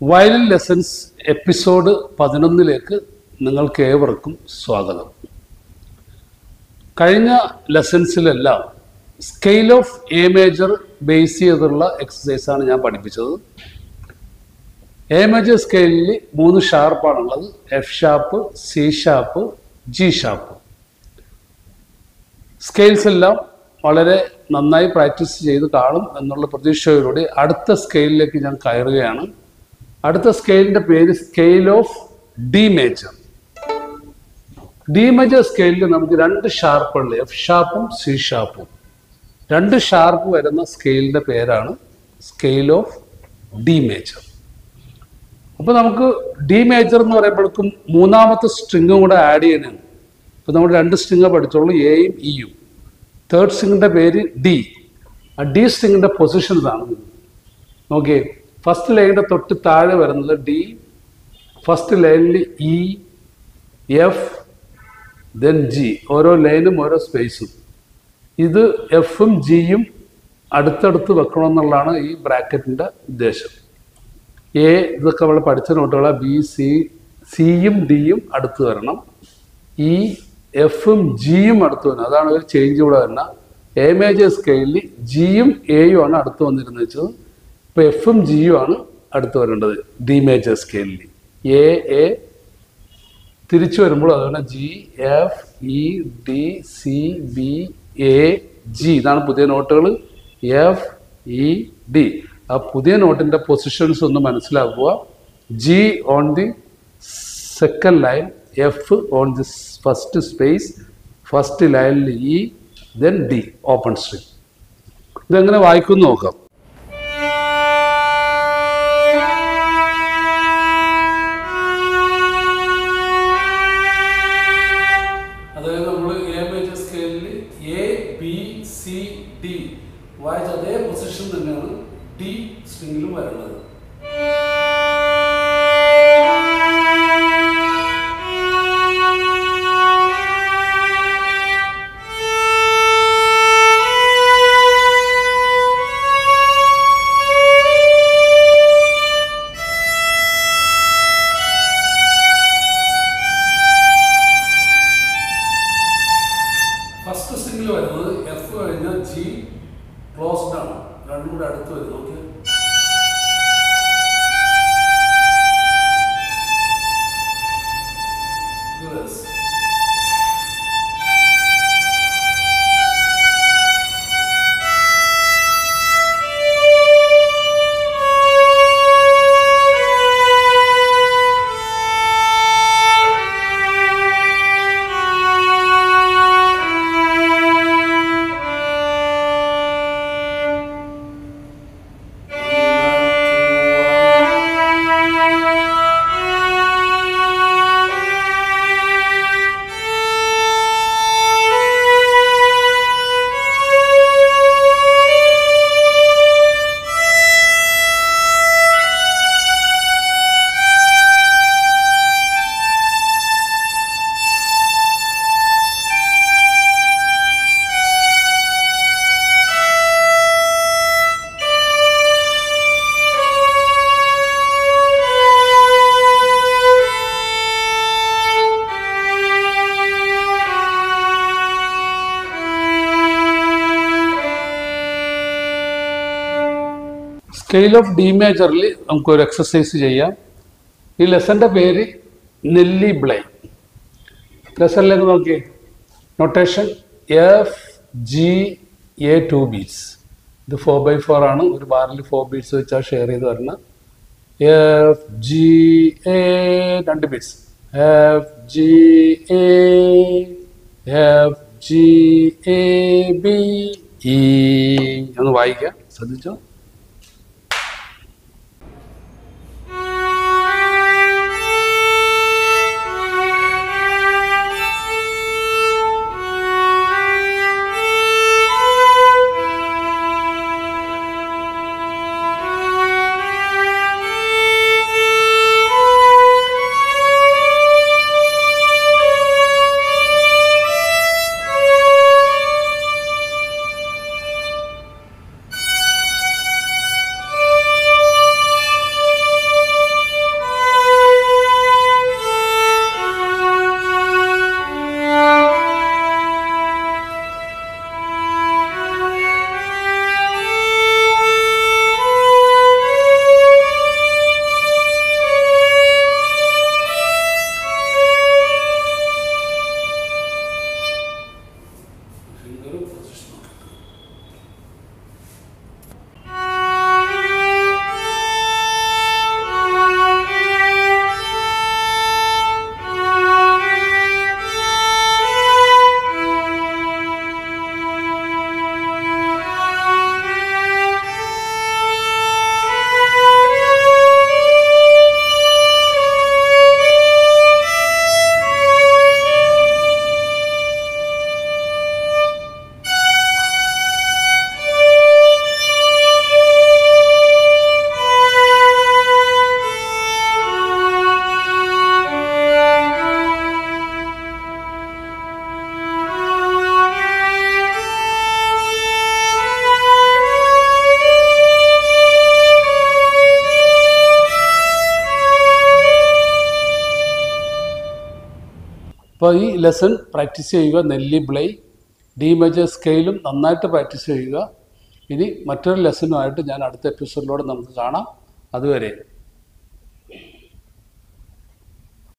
violin lessons episode പതിനൊന്നിലേക്ക് നിങ്ങൾക്ക് ഏവർക്കും സ്വാഗതം കഴിഞ്ഞ ലെസൺസിലെല്ലാം scale of A major base ചെയ്തുള്ള എക്സസൈസാണ് ഞാൻ പഠിപ്പിച്ചത് എ മേജർ സ്കെയിലിൽ മൂന്ന് ഷാർപ്പാണുള്ളത് F sharp C sharp G sharp scales എല്ലാം വളരെ നന്നായി പ്രാക്ടീസ് ചെയ്ത് കാണും എന്നുള്ള പ്രതീക്ഷയോടുകൂടി അടുത്ത സ്കെയിലിലേക്ക് ഞാൻ കയറുകയാണ് അടുത്ത സ്കെയിലിന്റെ പേര് scale of D major D major സ്കെയിലിൽ നമുക്ക് രണ്ട് ഷാർപ്പുണ്ട് എഫ് ഷാർപ്പും സി ഷാർപ്പും രണ്ട് ഷാർപ്പ് വരുന്ന സ്കെയിലിന്റെ പേരാണ് സ്കെയിൽ ഓഫ് ഡി മേജർ അപ്പോൾ നമുക്ക് ഡി മേജർ എന്ന് പറയുമ്പോഴേക്കും മൂന്നാമത്തെ സ്ട്രിങ്ങും കൂടെ ആഡ് ചെയ്യണം ഇപ്പോൾ നമ്മൾ രണ്ട് സ്ട്രിങ് പഠിച്ചോളൂ എയും ഇയും തേർഡ് സ്ട്രിങ്ങിൻ്റെ പേര് ഡി ആ ഡി സ്ട്രിങ്ങിൻ്റെ പൊസിഷൻ ഇതാണ് നോക്കിയേ ഫസ്റ്റ് ലൈനിൻ്റെ തൊട്ട് താഴെ വരുന്നത് ഡി ഫസ്റ്റ് ലൈനിൽ ഇ എഫ് ദെൻ ജി ഓരോ ലൈനും ഓരോ സ്പേസും ഇത് എഫും ജിയും അടുത്തടുത്ത് വെക്കണമെന്നുള്ളതാണ് ഈ ബ്രാക്കറ്റിൻ്റെ ഉദ്ദേശം എ ഇതൊക്കെ നമ്മൾ പഠിച്ച നോട്ടുകളാണ് ബി സി സിയും ഡിയും അടുത്ത് വരണം ഇ എഫും ജിയും അടുത്ത് വരണം അതാണ് ഒരു ചേഞ്ച് ഇവിടെ വരുന്ന എ മേജർ സ്കെയിലിൽ ജിയും എയും ആണ് അടുത്ത് വന്നിരുന്നത് വെച്ചത് ഇപ്പോൾ എഫും ജിയും ആണ് അടുത്ത് വരേണ്ടത് ഡി മേജർ സ്കെയിലിൽ എ എ തിരിച്ചു വരുമ്പോൾ അതുപോലെ G F E D C B A G ഇതാണ് പുതിയ നോട്ടുകൾ എഫ് ഇ ഡി ആ പുതിയ നോട്ടിൻ്റെ പൊസിഷൻസ് ഒന്ന് മനസ്സിലാക്കുക G on the second line F on the first space first ലൈനിൽ E then D open string ഇതെങ്ങനെ വായിക്കുമെന്ന് നോക്കാം അതായത് നമ്മൾ എ മേജർ സ്കെയിലിൽ എ ബി സി ഡി വായിച്ച അതേ പൊസിഷൻ തന്നെയാണ് ഡി സ്ട്രിങ്ങിലും വരുന്നത് ഫസ്റ്റ് സ്ട്രിങ്ങിൽ വരുന്നത് എഫ് കഴിഞ്ഞാൽ ജി ക്ലോസ്ഡ് ആണ് രണ്ടും കൂടെ അടുത്ത് വരും ഓക്കെ സ്കെയിൽ ഓഫ് ഡി മേജറിൽ നമുക്കൊരു എക്സസൈസ് ചെയ്യാം ഈ ലെസന്റെ പേര് നെല്ലി ബ്ലൈ ലെസണിലേക്ക് നോക്കിയേ notation F G A two beats ഇത് ഫോർ ബൈ ഫോർ ആണ് ഒരു ബാറിൽ ഫോർ ബീറ്റ്സ് വെച്ചാൽ ഷെയർ ചെയ്ത് വരണം എഫ് ജി എ രണ്ട് beats F G A F G A B E ഒന്ന് വായിക്കാം ശ്രദ്ധിച്ചോ ഒരു പൊസിഷൻ നോക്കാം അപ്പോൾ ഈ ലെസൺ പ്രാക്ടീസ് ചെയ്യുക നെല്ലി ബ്ലൈ ഡി മേജർ സ്കെയിലും നന്നായിട്ട് പ്രാക്ടീസ് ചെയ്യുക ഇനി മറ്റൊരു ലെസനുമായിട്ട് ഞാൻ അടുത്ത എപ്പിസോഡിലൂടെ നമുക്ക് കാണാം അതുവരെ